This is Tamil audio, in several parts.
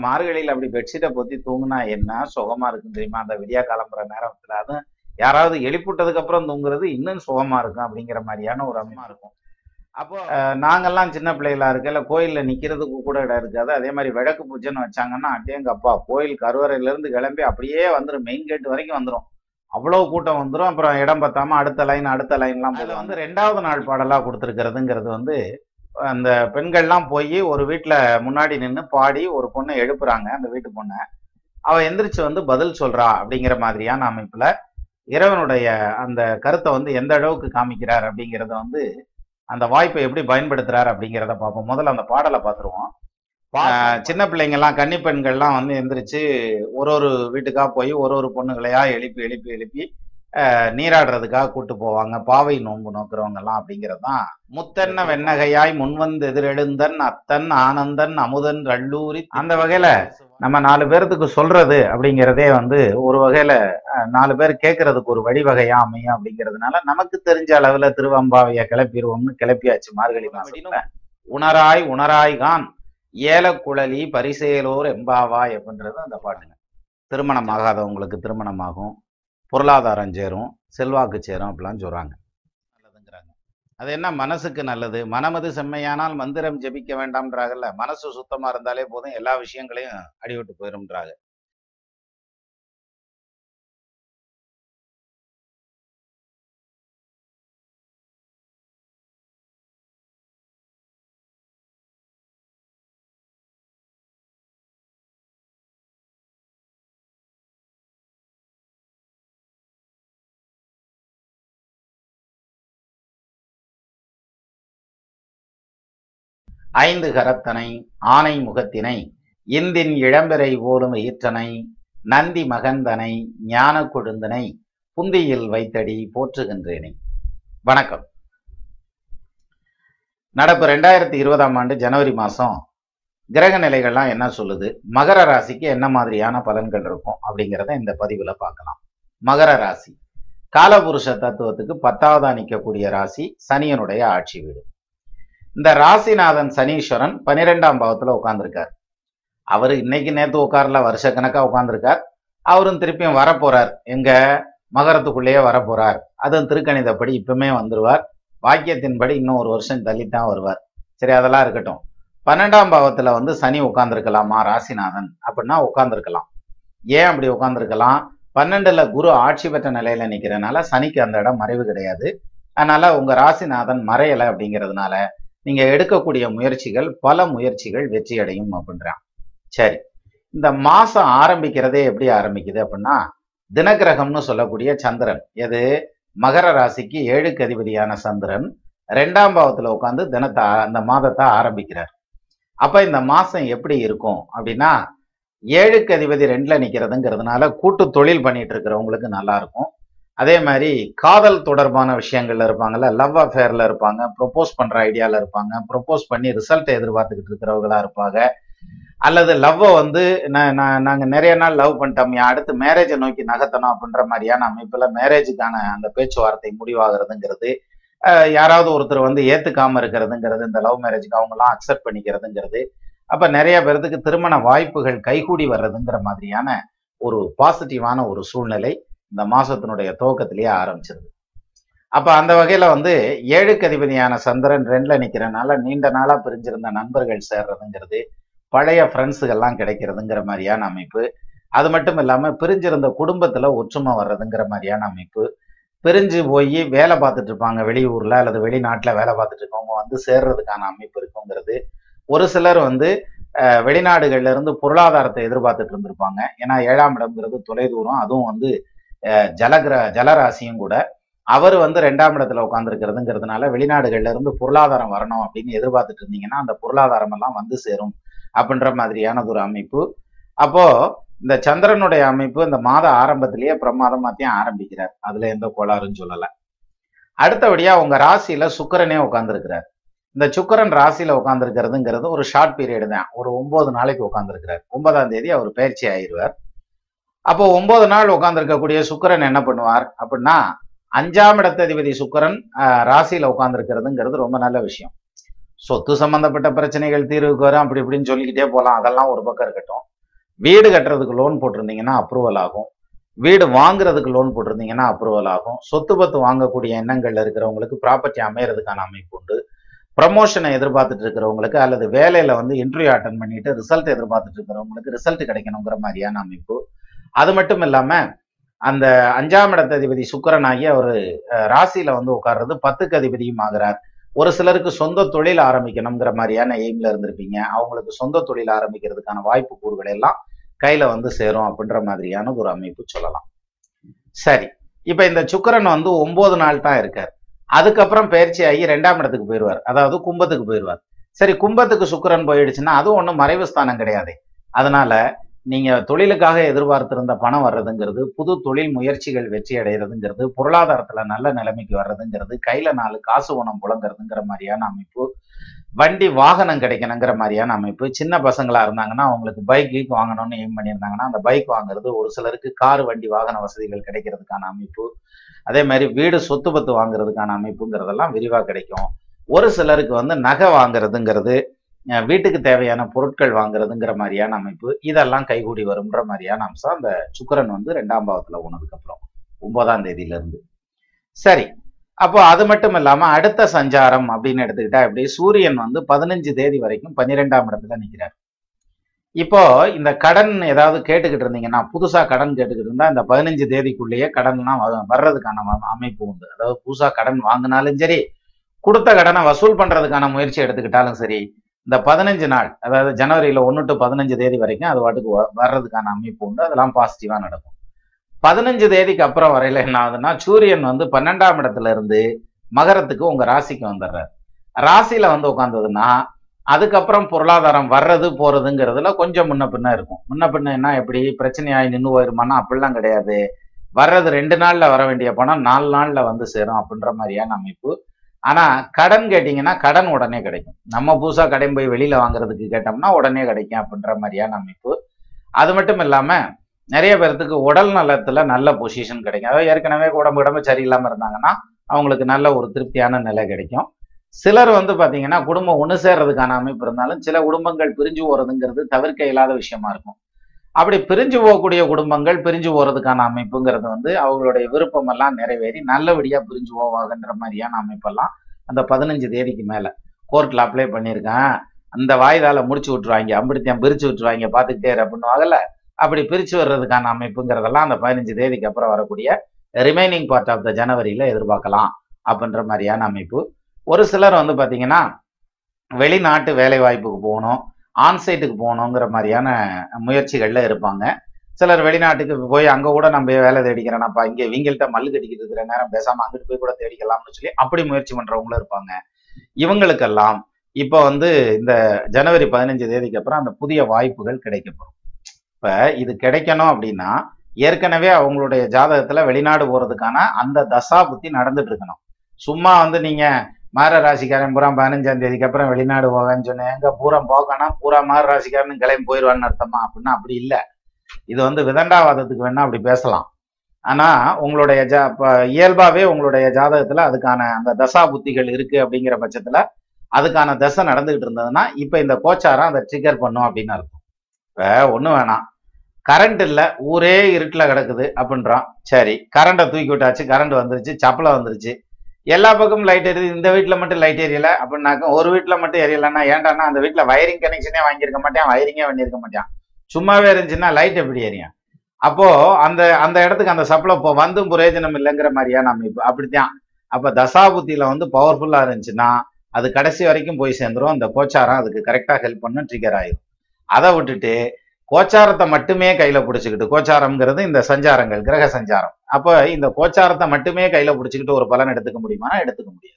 மார்கழியில் அப்படி பெட்ஷீட்டை பொத்தி தூங்குனா என்ன சுகமா இருக்கும் தெரியுமா அந்த விடியா கிளம்புற நேரத்துல அதுவும் யாராவது எழுப்பிவிட்டதுக்கு அப்புறம் தூங்குறது இன்னும் சுகமா இருக்கும் அப்படிங்கிற மாதிரியான ஒரு அம்மா இருக்கும் அப்போ அஹ், நாங்கெல்லாம் சின்ன பிள்ளைகளா இருக்கல கோயில்ல நிக்கிறதுக்கு கூட இடம் இருக்காது அதே மாதிரி விளக்கு பூஜைன்னு வச்சாங்கன்னா அட்டேங்கப்பா கோயில் கருவறையில இருந்து கிளம்பி அப்படியே வந்துடும் மெயின் கேட் வரைக்கும் வந்துடும் அவ்வளவு கூட்டம் வந்துடும் அப்புறம் இடம் பத்தாம அடுத்த லைன் அடுத்த லைன்லாம் அதுல வந்து ரெண்டாவது நாள் பாடலா கொடுத்துருக்கிறதுங்கிறது வந்து அந்த பெண்கள்லாம் போய் ஒரு வீட்டுல முன்னாடி நின்று பாடி ஒரு பொண்ணை எழுப்புறாங்க அந்த வீட்டு பொண்ணை அவ எந்திரிச்சு வந்து பதில் சொல்றா அப்படிங்கிற மாதிரியான அமைப்புல இறைவனுடைய அந்த கருத்தை வந்து எந்த அளவுக்கு காமிக்கிறார் அப்படிங்கிறத வந்து அந்த வாய்ப்பை எப்படி பயன்படுத்துறார் அப்படிங்கிறத பார்ப்போம் முதல்ல அந்த பாடலை பார்த்துருவோம் ஆஹ் சின்ன பிள்ளைங்கெல்லாம் கன்னி பெண்கள்லாம் வந்து எந்திரிச்சு ஒரு ஒரு வீட்டுக்கா போய் ஒரு ஒரு பொண்ணுகளையா எழுப்பி எழுப்பி எழுப்பி ஆஹ் நீராடுறதுக்காக கூட்டு போவாங்க பாவை நோன்பு நோக்குறவங்க எல்லாம் அப்படிங்கிறது தான் முத்தன்ன வெண்ணகையாய் முன்வந்து எதிரெழுந்தன் அத்தன் ஆனந்தன் அமுதன் ரல்லூரி அந்த வகையில நம்ம நாலு பேர்த்துக்கு சொல்றது அப்படிங்கிறதே வந்து ஒரு வகையில அஹ், நாலு பேர் கேட்கறதுக்கு ஒரு வழிவகையா அமையும் அப்படிங்கிறதுனால நமக்கு தெரிஞ்ச அளவுல திருவம்பாவைய கிளப்பிடுவோம்னு கிளப்பியாச்சு மார்கழி மாசத்துல உணராய் உணராய் கான் ஏலக்குழலி பரிசேலோர் எம்பாவாய் அப்படின்றது அந்த பாட்டுங்க திருமணம் ஆகாதவங்களுக்கு திருமணமாகும் பொருளாதாரம் சேரும் செல்வாக்கு சேரும் அப்படிலாம் சொல்றாங்க நல்லதுங்கிறாங்க அது என்ன மனசுக்கு நல்லது மனமது செம்மையானால் மந்திரம் ஜெபிக்க வேண்டாம்ன்றாங்கல்ல மனசு சுத்தமா இருந்தாலே போதும் எல்லா விஷயங்களையும் அடிவிட்டு போயிரும்ன்றாங்க ஐந்து கரத்தனை ஆனை முகத்தினை இந்தின் இளம்பெறை போலும் ஈற்றனை நந்தி மகந்தனை ஞான கொழுந்தனை புந்தியில் வைத்தடி போற்றுகின்றேனே வணக்கம் நடப்பு ரெண்டாயிரத்தி இருபதாம் ஆண்டு ஜனவரி மாசம் கிரக நிலைகள்லாம் என்ன சொல்லுது மகர ராசிக்கு என்ன மாதிரியான பலன்கள் இருக்கும் அப்படிங்கிறத இந்த பதிவுல பார்க்கலாம் மகர ராசி காலபுருஷ தத்துவத்துக்கு பத்தாவதா நிற்கக்கூடிய ராசி சனியனுடைய ஆட்சி வீடு இந்த ராசிநாதன் சனீஸ்வரன் பன்னிரெண்டாம் பாவத்துல உட்கார்ந்திருக்கார் அவர் இன்னைக்கு நேத்து உட்கார்ல வருஷக்கணக்கா உட்கார்ந்திருக்கார் அவரும் திருப்பியும் வரப்போறார் எங்க மகரத்துக்குள்ளேயே வரப்போறார் அதுவும் திருக்கணிதப்படி இப்பவுமே வந்துருவார் வாக்கியத்தின்படி இன்னும் ஒரு வருஷம் தள்ளித்தான் வருவார் சரி அதெல்லாம் இருக்கட்டும் பன்னெண்டாம் பாவத்துல வந்து சனி உட்கார்ந்துருக்கலாமா ராசிநாதன் அப்படின்னா உட்கார்ந்துருக்கலாம் ஏன் அப்படி உட்கார்ந்துருக்கலாம் பன்னெண்டுல குரு ஆட்சி பெற்ற நிலையில நிக்கிறனால சனிக்கு அந்த இடம் மறைவு கிடையாது அதனால உங்க ராசிநாதன் மறையலை அப்படிங்கிறதுனால நீங்க எடுக்கக்கூடிய முயற்சிகள் பல முயற்சிகள் வெற்றி அடையும் அப்படின்றான் சரி இந்த மாசம் ஆரம்பிக்கிறதே எப்படி ஆரம்பிக்குது அப்படின்னா தினகிரகம்னு சொல்லக்கூடிய சந்திரன் எது மகர ராசிக்கு ஏழுக்கு அதிபதியான சந்திரன் ரெண்டாம் பாவத்துல உட்காந்து தினத்தை அந்த மாதத்தை ஆரம்பிக்கிறார் அப்ப இந்த மாசம் எப்படி இருக்கும் அப்படின்னா ஏழுக்கு அதிபதி ரெண்டுல நிக்கிறதுங்கிறதுனால கூட்டு தொழில் பண்ணிட்டு இருக்கிறவங்களுக்கு நல்லா இருக்கும் அதே மாதிரி காதல் தொடர்பான விஷயங்கள்ல இருப்பாங்கல்ல லவ் அஃபேர்ல இருப்பாங்க ப்ரொபோஸ் பண்ற ஐடியால இருப்பாங்க ப்ரொபோஸ் பண்ணி ரிசல்ட்டை எதிர்பார்த்துக்கிட்டு இருக்கிறவங்களா இருப்பாங்க அல்லது லவ்வை வந்து நான் நான் நாங்கள் நிறைய நாள் லவ் பண்ணிட்டோம் அடுத்து மேரேஜை நோக்கி நகர்த்தணும் அப்படின்ற மாதிரியான அமைப்புல மேரேஜுக்கான அந்த பேச்சுவார்த்தை முடிவாகிறதுங்கிறது அஹ், யாராவது ஒருத்தர் வந்து ஏத்துக்காம இருக்கிறதுங்கிறது இந்த லவ் மேரேஜுக்கு அவங்களாம் அக்செப்ட் பண்ணிக்கிறதுங்கிறது அப்ப நிறைய பேர்த்துக்கு திருமண வாய்ப்புகள் கைகூடி வர்றதுங்கிற மாதிரியான ஒரு பாசிட்டிவான ஒரு சூழ்நிலை இந்த மாசத்தினுடைய துவக்கத்திலேயே ஆரம்பிச்சிருது அப்ப அந்த வகையில வந்து ஏழுக்கு அதிபதியான சந்திரன் ரெண்டுல நிக்கிறனால நீண்ட நாளா பிரிஞ்சிருந்த நண்பர்கள் சேர்றதுங்கிறது பழைய ஃப்ரெண்ட்ஸுகள்லாம் கிடைக்கிறதுங்கிற மாதிரியான அமைப்பு அது மட்டும் இல்லாம பிரிஞ்சிருந்த குடும்பத்துல ஒற்றுமை வர்றதுங்கிற மாதிரியான அமைப்பு பிரிஞ்சு போய் வேலை பார்த்துட்டு இருப்பாங்க வெளியூர்ல அல்லது வெளிநாட்டுல வேலை பார்த்துட்டு இருக்கவங்க வந்து சேர்றதுக்கான அமைப்பு இருக்குங்கிறது ஒரு சிலர் வந்து அஹ், வெளிநாடுகள்ல இருந்து பொருளாதாரத்தை எதிர்பார்த்துட்டு இருந்திருப்பாங்க ஏன்னா ஏழாம் இடம்ங்கிறது தொலைதூரம் அதுவும் வந்து அஹ், ஜலகிர ஜலராசியும் கூட அவர் வந்து ரெண்டாம் இடத்துல உட்காந்துருக்கிறதுங்கிறதுனால வெளிநாடுகள்ல இருந்து பொருளாதாரம் வரணும் அப்படின்னு எதிர்பார்த்துட்டு இருந்தீங்கன்னா அந்த பொருளாதாரம் எல்லாம் வந்து சேரும் அப்படின்ற மாதிரியானது ஒரு அமைப்பு அப்போ இந்த சந்திரனுடைய அமைப்பு இந்த மாத ஆரம்பத்திலேயே பிரமாதமாத்தையும் ஆரம்பிக்கிறார் அதுல எந்த கோளாறும் சொல்லல அடுத்தபடியா உங்க ராசியில சுக்கிரனே உட்கார்ந்துருக்கிறார் இந்த சுக்கிரன் ராசியில உட்கார்ந்துருக்கிறதுங்கிறது ஒரு ஷார்ட் பீரியட் தான் ஒரு ஒன்பது நாளைக்கு உட்கார்ந்துருக்கிறார் ஒன்பதாம் தேதி அவர் பயிற்சி ஆயிடுவார் அப்போ ஒன்பது நாள் உட்கார்ந்துருக்கக்கூடிய சுக்கிரன் என்ன பண்ணுவார் அப்படின்னா அஞ்சாம் இடத்ததிபதி சுக்கிரன் ஆஹ், ராசியில உட்கார்ந்துருக்கிறதுங்கிறது ரொம்ப நல்ல விஷயம் சொத்து சம்பந்தப்பட்ட பிரச்சனைகள் தீர்வுக்கு வரும் அப்படி இப்படின்னு சொல்லிக்கிட்டே போகலாம் அதெல்லாம் ஒரு பக்கம் இருக்கட்டும் வீடு கட்டுறதுக்கு லோன் போட்டிருந்தீங்கன்னா அப்ரூவல் ஆகும் வீடு வாங்குறதுக்கு லோன் போட்டிருந்தீங்கன்னா அப்ரூவல் ஆகும் சொத்து பத்து வாங்கக்கூடிய எண்ணங்கள்ல இருக்கிறவங்களுக்கு ப்ராப்பர்ட்டி அமையறதுக்கான அமைப்பு உண்டு ப்ரமோஷனை எதிர்பார்த்துட்டு இருக்கிறவங்களுக்கு அல்லது வேலையில வந்து இன்டர்வியூ அட்டன் பண்ணிட்டு ரிசல்ட் எதிர்பார்த்துட்டு இருக்கிறவங்களுக்கு ரிசல்ட் கிடைக்கணுங்கிற மாதிரியான அமைப்பு அது மட்டும் இல்லாம அந்த அஞ்சாம் இடத்த அதிபதி சுக்கிரன் ஆகி அவர் ராசியில வந்து உட்கார்றது பத்துக்கு அதிபதியும் ஆகிறார் ஒரு சிலருக்கு சொந்த தொழில் ஆரம்பிக்கணுங்கிற மாதிரியான எய்ம்ல இருந்திருப்பீங்க அவங்களுக்கு சொந்த தொழில் ஆரம்பிக்கிறதுக்கான வாய்ப்பு கூறுகள் எல்லாம் கையில வந்து சேரும் அப்படின்ற மாதிரியான ஒரு அமைப்பு சொல்லலாம் சரி இப்ப இந்த சுக்கிரன் வந்து ஒன்பது நாள் தான் இருக்கார் அதுக்கப்புறம் பயிற்சி ஆகி ரெண்டாம் இடத்துக்கு போயிடுவார் அதாவது கும்பத்துக்கு போயிடுவார் சரி கும்பத்துக்கு சுக்கிரன் போயிடுச்சுன்னா அதுவும் ஒன்றும் மறைவு ஸ்தானம் கிடையாது அதனால நீங்க தொழிலுக்காக எதிர்பார்த்திருந்த பணம் வர்றதுங்கிறது புது தொழில் முயற்சிகள் வெற்றி அடைகிறதுங்கிறது பொருளாதாரத்துல நல்ல நிலைமைக்கு வர்றதுங்கிறது கையில நாலு காசு உணம் புழங்குறதுங்கிற மாதிரியான அமைப்பு வண்டி வாகனம் கிடைக்கணுங்கிற மாதிரியான அமைப்பு சின்ன பசங்களா இருந்தாங்கன்னா அவங்களுக்கு பைக் கீக் வாங்கணும்னு எய்ம் பண்ணியிருந்தாங்கன்னா அந்த பைக் வாங்குறது ஒரு சிலருக்கு கார் வண்டி வாகன வசதிகள் கிடைக்கிறதுக்கான அமைப்பு அதே மாதிரி வீடு சொத்து பத்து வாங்குறதுக்கான அமைப்புங்கிறதெல்லாம் விரிவா கிடைக்கும் ஒரு சிலருக்கு வந்து நகை வாங்குறதுங்கிறது அஹ் வீட்டுக்கு தேவையான பொருட்கள் வாங்குறதுங்கிற மாதிரியான அமைப்பு இதெல்லாம் கைகூடி வரும்ன்ற மாதிரியான அம்சம் அந்த சுக்கிரன் வந்து ரெண்டாம் பாவத்துல போனதுக்கு அப்புறம் ஒன்பதாம் தேதியில இருந்து சரி அப்போ அது மட்டும் இல்லாம அடுத்த சஞ்சாரம் அப்படின்னு எடுத்துக்கிட்டா எப்படி சூரியன் வந்து பதினஞ்சு தேதி வரைக்கும் பன்னிரெண்டாம் இடத்துல நிக்கிறார் இப்போ இந்த கடன் ஏதாவது கேட்டுக்கிட்டு இருந்தீங்கன்னா புதுசா கடன் கேட்டுக்கிட்டு இருந்தா இந்த பதினஞ்சு தேதிக்குள்ளேயே கடன்லாம் வ- வர்றதுக்கான அம- அமைப்பு உண்டு அதாவது புதுசா கடன் வாங்கினாலும் சரி கொடுத்த கடனை வசூல் பண்றதுக்கான முயற்சி எடுத்துக்கிட்டாலும் சரி இந்த பதினஞ்சு நாள் அதாவது ஜனவரியில ஒன்று டு பதினஞ்சு தேதி வரைக்கும் அது பாட்டுக்கு வ- வர்றதுக்கான அமைப்பு உண்டு அதெல்லாம் பாசிட்டிவா நடக்கும் பதினஞ்சு தேதிக்கு அப்புறம் வரையில என்ன ஆகுதுன்னா சூரியன் வந்து பன்னெண்டாம் இடத்துல இருந்து மகரத்துக்கு உங்க ராசிக்கு வந்துடுறாரு ராசியில வந்து உட்காந்ததுன்னா அதுக்கப்புறம் பொருளாதாரம் வர்றது போறதுங்கிறதுல கொஞ்சம் முன்ன பின்ன இருக்கும் முன்ன பின்ன என்ன எப்படி பிரச்சனையாகி நின்று போயிருமானா அப்படிலாம் கிடையாது வர்றது ரெண்டு நாள்ல வர வேண்டிய பணம் நாலு நாள்ல வந்து சேரும் அப்படின்ற மாதிரியான அமைப்பு ஆனா கடன் கேட்டீங்கன்னா கடன் உடனே கிடைக்கும் நம்ம புதுசா கடன் போய் வெளியில வாங்குறதுக்கு கேட்டோம்னா உடனே கிடைக்கும் அப்படின்ற மாதிரியான அமைப்பு அது மட்டும் இல்லாம நிறைய பேர்த்துக்கு உடல் நலத்துல நல்ல பொசிஷன் கிடைக்கும் அதாவது ஏற்கனவே உடம்பு உடம்பு சரியில்லாம இருந்தாங்கன்னா அவங்களுக்கு நல்ல ஒரு திருப்தியான நிலை கிடைக்கும் சிலர் வந்து பாத்தீங்கன்னா குடும்பம் ஒன்று சேர்றதுக்கான அமைப்பு இருந்தாலும் சில குடும்பங்கள் பிரிஞ்சு போறதுங்கிறது தவிர்க்க இயலாத விஷயமா இருக்கும் அப்படி பிரிஞ்சு போகக்கூடிய குடும்பங்கள் பிரிஞ்சு போறதுக்கான அமைப்புங்கிறது வந்து அவங்களுடைய விருப்பம் எல்லாம் நிறைவேறி நல்லபடியா பிரிஞ்சு போவாங்கன்ற மாதிரியான அமைப்பெல்லாம் அந்த பதினஞ்சு தேதிக்கு மேல கோர்ட்ல அப்ளை பண்ணியிருக்கேன் அந்த வாய்தால முடிச்சு விட்டுருவாங்க அம்பிடித்தான் பிரிச்சு விட்டுருவாங்க பார்த்துக்கிட்டே இரு அப்படின்னுவாங்கல்ல அப்படி பிரிச்சு வர்றதுக்கான அமைப்புங்கிறதெல்லாம் அந்த பதினஞ்சு தேதிக்கு அப்புறம் வரக்கூடிய ரிமைனிங் பார்ட் ஆஃப் த ஜனவரியில எதிர்பார்க்கலாம் அப்படின்ற மாதிரியான அமைப்பு ஒரு சிலர் வந்து பாத்தீங்கன்னா வெளிநாட்டு வேலை வாய்ப்புக்கு போகணும் ஆன்சைட்டுக்கு போகணுங்கிற மாதிரியான முயற்சிகள்ல இருப்பாங்க சிலர் வெளிநாட்டுக்கு போய் அங்க கூட நம்ம வேலை தேடிக்கிறேனப்பா இங்க இவங்கள்ட்ட மல்லு கட்டிக்கிட்டு இருக்கிற நேரம் பேசாம அங்கிட்டு போய் கூட தேடிக்கலாம்னு சொல்லி அப்படி முயற்சி பண்றவங்களும் இருப்பாங்க இவங்களுக்கெல்லாம் இப்ப வந்து இந்த ஜனவரி பதினஞ்சு தேதிக்கு அப்புறம் அந்த புதிய வாய்ப்புகள் கிடைக்கப்படும் இப்ப இது கிடைக்கணும் அப்படின்னா ஏற்கனவே அவங்களுடைய ஜாதகத்துல வெளிநாடு போறதுக்கான அந்த தசா புத்தி நடந்துட்டு இருக்கணும் சும்மா வந்து நீங்க மார ராசிக்காரன் பூரா பதினஞ்சாம் தேதிக்கு அப்புறம் வெளிநாடு போவேன்னு சொன்னேன் எங்க பூரா போக்கணும் பூரா மார ராசிக்காரன் கிளம்பி போயிடுவான்னு அர்த்தமா அப்படின்னா அப்படி இல்லை இது வந்து விதண்டாவாதத்துக்கு வேணா அப்படி பேசலாம் ஆனா உங்களுடைய ஜா இப்ப இயல்பாவே உங்களுடைய ஜாதகத்துல அதுக்கான அந்த தசா புத்திகள் இருக்கு அப்படிங்கிற பட்சத்துல அதுக்கான தசை நடந்துகிட்டு இருந்ததுன்னா இப்ப இந்த கோச்சாரம் அதை ட்ரிகர் பண்ணும் அப்படின்னு அர்த்தம் இப்ப ஒண்ணு வேணாம் கரண்ட் இல்ல ஊரே இருட்டுல கிடக்குது அப்படின்றான் சரி கரண்ட்டை தூக்கி விட்டாச்சு கரண்ட் வந்துருச்சு சப்பலை வந்துருச்சு எல்லா பக்கமும் லைட் எரியுது இந்த வீட்ல மட்டும் லைட் எரியல அப்படின்னாக்க ஒரு வீட்ல மட்டும் எரியலன்னா ஏன்டான்னா அந்த வீட்ல வயரிங் கனெக்ஷனே வாங்கியிருக்க மாட்டேன் வயரிங்கே பண்ணியிருக்க மாட்டான் சும்மாவே இருந்துச்சுன்னா லைட் எப்படி எரியும் அப்போ அந்த அந்த இடத்துக்கு அந்த சப்ளை இப்போ வந்தும் பிரயோஜனம் இல்லைங்கிற மாதிரியான அமைப்பு அப்படித்தான் அப்ப தசாபுத்தியில வந்து பவர்ஃபுல்லா இருந்துச்சுன்னா அது கடைசி வரைக்கும் போய் சேர்ந்துரும் அந்த கோச்சாரம் அதுக்கு கரெக்டா ஹெல்ப் பண்ணு ட்ரிகர் ஆயிரும் அதை விட்டுட்டு கோச்சாரத்தை மட்டுமே கையில பிடிச்சிக்கிட்டு கோச்சாரம்ங்கிறது இந்த சஞ்சாரங்கள் கிரக சஞ்சாரம் அப்ப இந்த கோச்சாரத்தை மட்டுமே கையில பிடிச்சிக்கிட்டு ஒரு பலன் எடுத்துக்க முடியுமானா எடுத்துக்க முடியாது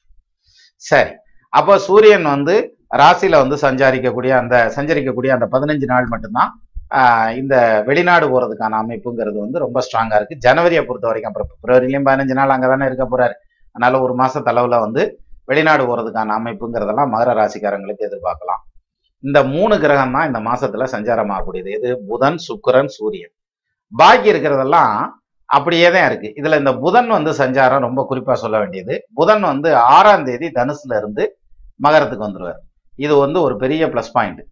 சரி அப்போ சூரியன் வந்து ராசியில வந்து சஞ்சாரிக்கக்கூடிய அந்த சஞ்சரிக்கக்கூடிய அந்த பதினஞ்சு நாள் மட்டும்தான் ஆஹ் இந்த வெளிநாடு போறதுக்கான அமைப்புங்கிறது வந்து ரொம்ப ஸ்ட்ராங்கா இருக்கு ஜனவரியை பொறுத்த வரைக்கும் அப்புறம் பிப்ரவரிலையும் பதினஞ்சு நாள் அங்கதானே இருக்க போறாரு அதனால ஒரு மாச அளவுல வந்து வெளிநாடு போறதுக்கான அமைப்புங்கிறதெல்லாம் மகர ராசிக்காரங்களுக்கு எதிர்பார்க்கலாம் இந்த மூணு கிரகம் தான் இந்த மாசத்துல சஞ்சாரம் ஆகக்கூடியது இது புதன் சுக்கிரன் சூரியன் பாக்கி இருக்கிறதெல்லாம் அப்படியே தான் இருக்கு இதுல இந்த புதன் வந்து சஞ்சாரம் ரொம்ப குறிப்பா சொல்ல வேண்டியது புதன் வந்து ஆறாம் தேதி தனுசுல இருந்து மகரத்துக்கு வந்துருவார் இது வந்து ஒரு பெரிய ப்ளஸ் பாயிண்ட்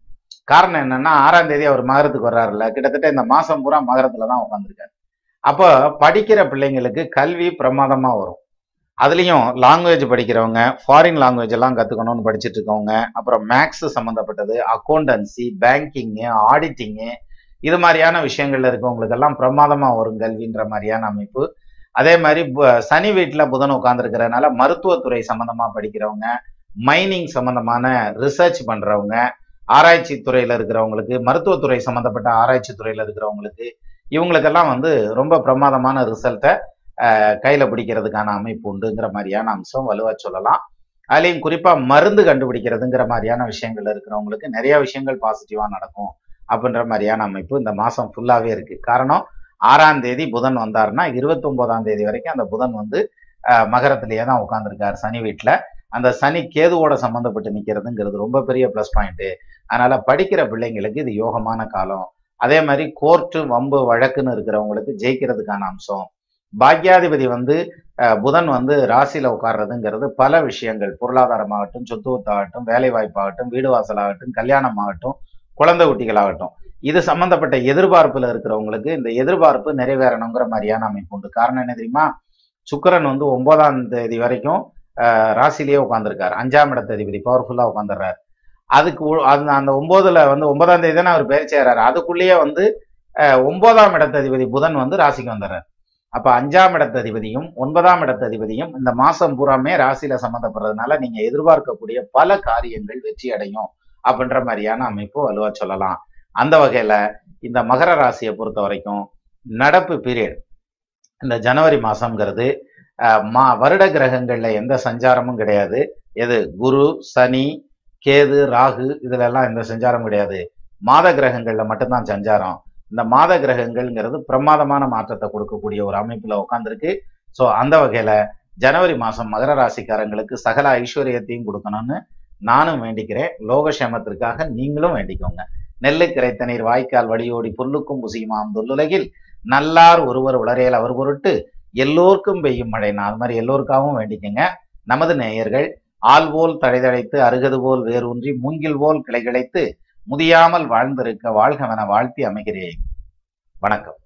காரணம் என்னன்னா ஆறாம் தேதி அவர் மகரத்துக்கு வர்றாருல்ல கிட்டத்தட்ட இந்த மாசம் பூரா மகரத்துல தான் உட்காந்துருக்காரு அப்போ படிக்கிற பிள்ளைங்களுக்கு கல்வி பிரமாதமா வரும் அதுலயும் லாங்குவேஜ் படிக்கிறவங்க ஃபாரின் லாங்குவேஜ் எல்லாம் கத்துக்கணும்னு படிச்சுட்டு இருக்கவங்க அப்புறம் மேக்ஸ் சம்பந்தப்பட்டது அக்கௌண்டன்சி பேங்கிங்கு ஆடிட்டிங்கு இது மாதிரியான விஷயங்கள்ல இருக்கவங்களுக்கு எல்லாம் பிரமாதமா வரும் கல்வின்ற மாதிரியான அமைப்பு அதே மாதிரி பு- சனி வீட்டுல புதன் உட்கார்ந்துருக்கிறதுனால மருத்துவத்துறை சம்பந்தமா படிக்கிறவங்க மைனிங் சம்பந்தமான ரிசர்ச் பண்றவங்க ஆராய்ச்சி துறையில இருக்கிறவங்களுக்கு மருத்துவத்துறை சம்பந்தப்பட்ட ஆராய்ச்சி துறையில இருக்கிறவங்களுக்கு இவங்களுக்கெல்லாம் வந்து ரொம்ப பிரமாதமான ரிசல்ட்டை கையில பிடிக்கிறதுக்கான அமைப்பு உண்டுங்கிற மாதிரியான அம்சம் வலுவா சொல்லலாம் அதுலயும் குறிப்பா மருந்து கண்டுபிடிக்கிறதுங்கிற மாதிரியான விஷயங்கள் இருக்கிறவங்களுக்கு நிறைய விஷயங்கள் பாசிட்டிவா நடக்கும் அப்படின்ற மாதிரியான அமைப்பு இந்த மாசம் ஃபுல்லாவே இருக்கு காரணம் ஆறாம் தேதி புதன் வந்தாருன்னா இருபத்தி ஒன்பதாம் தேதி வரைக்கும் அந்த புதன் வந்து அஹ், மகரத்திலேயே தான் உட்கார்ந்துருக்காரு சனி வீட்டுல அந்த சனி கேதுவோட சம்பந்தப்பட்டு நிக்கிறதுங்கிறது ரொம்ப பெரிய ப்ளஸ் பாயிண்ட் அதனால படிக்கிற பிள்ளைங்களுக்கு இது யோகமான காலம் அதே மாதிரி கோர்ட்டு வம்பு வழக்குன்னு இருக்கிறவங்களுக்கு ஜெயிக்கிறதுக்கான அம்சம் பாக்யாதிபதி வந்து அஹ், புதன் வந்து ராசியில உட்கார்றதுங்கிறது பல விஷயங்கள் பொருளாதாரமாகட்டும் சொத்து சொத்தாகட்டும் வேலை வாய்ப்பாகட்டும் வீடு வாசலாகட்டும் கல்யாணம் ஆகட்டும் குழந்தை குட்டிகளாகட்டும் இது சம்பந்தப்பட்ட எதிர்பார்ப்புல இருக்கிறவங்களுக்கு இந்த எதிர்பார்ப்பு நிறைவேறணுங்கிற மாதிரியான அமைப்பு உண்டு காரணம் என்ன தெரியுமா சுக்கிரன் வந்து ஒன்பதாம் தேதி வரைக்கும் அஹ், ராசியிலேயே உட்கார்ந்துருக்காரு அஞ்சாம் இடத்ததிபதி பவர்ஃபுல்லா உட்காந்துடுறாரு அதுக்கு உ- அந்த அந்த ஒன்பதுல வந்து ஒன்பதாம் தேதி தானே அவர் பயிற்சி ஆகிறாரு அதுக்குள்ளேயே வந்து அஹ், ஒன்பதாம் இடத்ததிபதி புதன் வந்து ராசிக்கு வந்துடுறாரு அப்ப அஞ்சாம் இடத்ததிபதியும் ஒன்பதாம் இடத்ததிபதியும் இந்த மாசம் பூராமே ராசியில சம்மந்தப்படுறதுனால நீங்க எதிர்பார்க்கக்கூடிய பல காரியங்கள் வெற்றி அடையும் அப்படின்ற மாதிரியான அமைப்பு வலுவா சொல்லலாம் அந்த வகையில இந்த மகர ராசியை பொறுத்த வரைக்கும் நடப்பு பீரியட் இந்த ஜனவரி மாசம்ங்கிறது அஹ், மா வருட கிரகங்கள்ல எந்த சஞ்சாரமும் கிடையாது எது குரு சனி கேது ராகு இதுல எல்லாம் எந்த சஞ்சாரம் கிடையாது மாத கிரகங்கள்ல மட்டும்தான் சஞ்சாரம் இந்த மாத கிரகங்கள்ங்கிறது பிரமாதமான மாற்றத்தை கொடுக்கக்கூடிய ஒரு அமைப்புல உட்காந்துருக்கு ஸோ அந்த வகையில ஜனவரி மாசம் மகர ராசிக்காரங்களுக்கு சகல ஐஸ்வர்யத்தையும் கொடுக்கணும்னு நானும் வேண்டிக்கிறேன் லோகக்ஷேமத்திற்காக நீங்களும் வேண்டிக்கோங்க நெல்லு கிடைத்த நீர் வாய்க்கால் வடியோடி புல்லுக்கும் புசியுமாம் தொல்லுலகில் நல்லார் ஒருவர் உளரையில் அவர் பொருட்டு எல்லோருக்கும் பெய்யும் மழை நான் அது மாதிரி எல்லோருக்காகவும் வேண்டிக்கங்க நமது நேயர்கள் ஆள் போல் தழைதழைத்து அருகது போல் வேரூன்றி மூங்கில் போல் கிளைகிழைத்து முதியாமல் வாழ்ந்திருக்க வாழ்கவென வாழ்த்தி அமைகிறேன் வணக்கம்